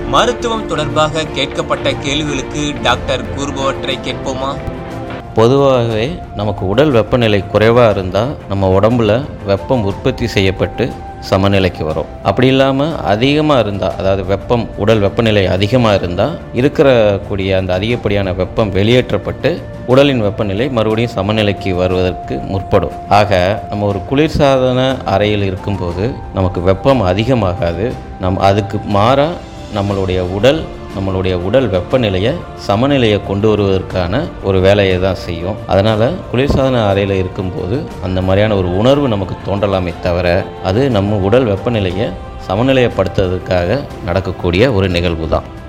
மருத்துவம் தொடர்பாக கேட்கப்பட்ட கேள்விகளுக்கு டாக்டர் கூறுபவற்றை கேட்போமா பொதுவாகவே நமக்கு உடல் வெப்பநிலை குறைவாக இருந்தால் நம்ம உடம்புல வெப்பம் உற்பத்தி செய்யப்பட்டு சமநிலைக்கு வரும் அப்படி இல்லாமல் அதிகமாக இருந்தால் அதாவது வெப்பம் உடல் வெப்பநிலை அதிகமாக இருந்தால் இருக்கக்கூடிய அந்த அதிகப்படியான வெப்பம் வெளியேற்றப்பட்டு உடலின் வெப்பநிலை மறுபடியும் சமநிலைக்கு வருவதற்கு முற்படும் ஆக நம்ம ஒரு குளிர்சாதன அறையில் இருக்கும்போது நமக்கு வெப்பம் அதிகமாகாது நம் அதுக்கு மாறாக நம்மளுடைய உடல் நம்மளுடைய உடல் வெப்பநிலையை சமநிலையை கொண்டு வருவதற்கான ஒரு வேலையை தான் செய்யும் அதனால் குளிர்சாதன அறையில் இருக்கும்போது அந்த மாதிரியான ஒரு உணர்வு நமக்கு தோன்றலாமே தவிர அது நம்ம உடல் வெப்பநிலையை சமநிலையப்படுத்துறதுக்காக நடக்கக்கூடிய ஒரு நிகழ்வு தான்